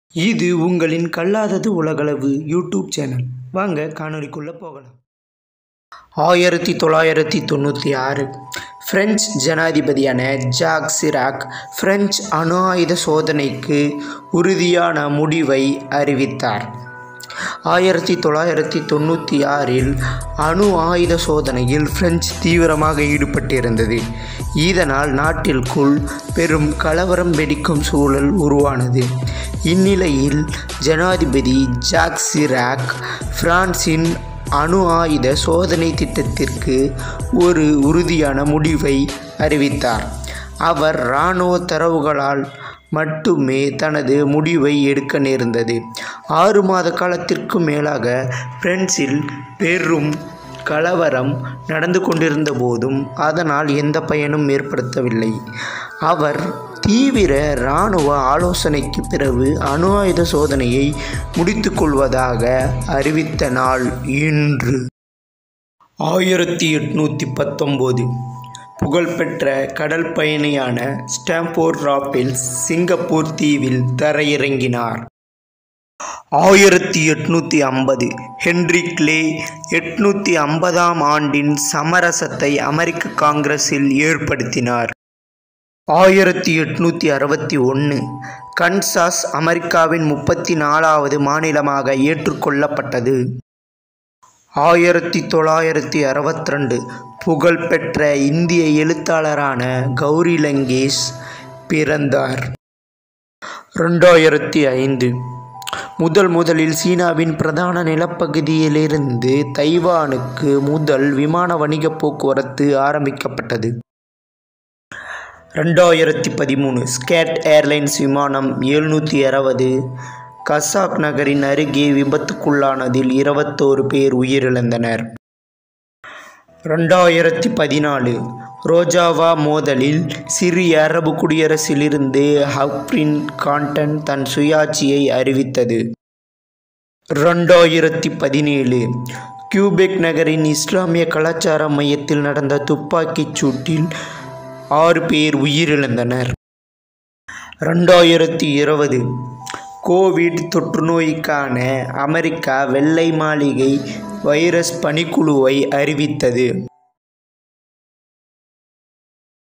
இது உங்களின் கல்லாதது உலகளவு YouTube channel வாங்க காணொளிக்குள்ளே போகலாம் ஆயிரத்தி தொள்ளாயிரத்தி தொண்ணூற்றி ஆறு பிரெஞ்சு ஜனாதிபதியான ஜாக் சிராக் பிரெஞ்சு அணு ஆயுத சோதனைக்கு உறுதியான முடிவை அறிவித்தார் ஆயிரத்தி தொள்ளாயிரத்தி தொண்ணூற்றி ஆறில் அணு ஆயுத சோதனையில் பிரெஞ்சு தீவிரமாக ஈடுபட்டிருந்தது இதனால் நாட்டிற்குள் பெரும் கலவரம் வெடிக்கும் சூழல் உருவானது இந்நிலையில் ஜனாதிபதி ஜாக் சிராக் பிரான்சின் அணு ஆயுத சோதனை திட்டத்திற்கு ஒரு உறுதியான முடிவை அறிவித்தார் அவர் இராணுவ தரவுகளால் மட்டுமே தனது முடிவை எடுக்க நேர்ந்தது ஆறு மாத காலத்திற்கு மேலாக பிரென்சில் பெரும் கலவரம் நடந்து கொண்டிருந்த போதும் அதனால் எந்த பயனும் ஏற்படுத்தவில்லை அவர் தீவிர இராணுவ ஆலோசனைக்கு பிறகு அணு ஆயுத சோதனையை முடித்துக்கொள்வதாக அறிவித்த நாள் இன்று ஆயிரத்தி எட்நூற்றி பத்தொம்போது புகழ்பெற்ற கடல் பயணியான ஸ்டாம்போர்ட் ராப்பில்ஸ் சிங்கப்பூர் தீவில் தரையிறங்கினார் ஆயிரத்தி எட்நூற்றி ஐம்பது ஹென்ரி கிளே எட்நூற்றி ஐம்பதாம் ஆண்டின் சமரசத்தை அமெரிக்க காங்கிரஸில் ஏற்படுத்தினார் ஆயிரத்தி எட்நூற்றி அறுபத்தி ஒன்று கன்சாஸ் அமெரிக்காவின் முப்பத்தி நாலாவது மாநிலமாக ஏற்றுக்கொள்ளப்பட்டது ஆயிரத்தி தொள்ளாயிரத்தி அறுபத்தி ரெண்டு புகழ்பெற்ற இந்திய எழுத்தாளரான கௌரி லங்கேஷ் பிறந்தார் ரெண்டாயிரத்தி ஐந்து முதல் முதலில் சீனாவின் பிரதான நிலப்பகுதியிலிருந்து தைவானுக்கு முதல் விமான வணிக போக்குவரத்து ஆரம்பிக்கப்பட்டது ரெண்டாயிரத்தி பதிமூணு ஸ்கேட் ஏர்லைன்ஸ் விமானம் எழுநூற்றி அறுபது கசாக் நகரின் அருகே விபத்துக்குள்ளானதில் இருபத்தோரு பேர் உயிரிழந்தனர் ரெண்டாயிரத்தி பதினாலு ரோஜாவா மோதலில் சிறிய அரபு குடியரசிலிருந்து ஹப்ரின் கான்டன் தன் சுயாட்சியை அறிவித்தது ரெண்டாயிரத்தி பதினேழு கியூபெக் நகரின் இஸ்லாமிய கலாச்சார மையத்தில் நடந்த துப்பாக்கிச் சூட்டில் ஆறு பேர் உயிரிழந்தனர் ரெண்டாயிரத்தி இருபது கோவிட் தொற்றுநோய்க்கான அமெரிக்கா வெள்ளை மாளிகை வைரஸ் பணிக்குழுவை அறிவித்தது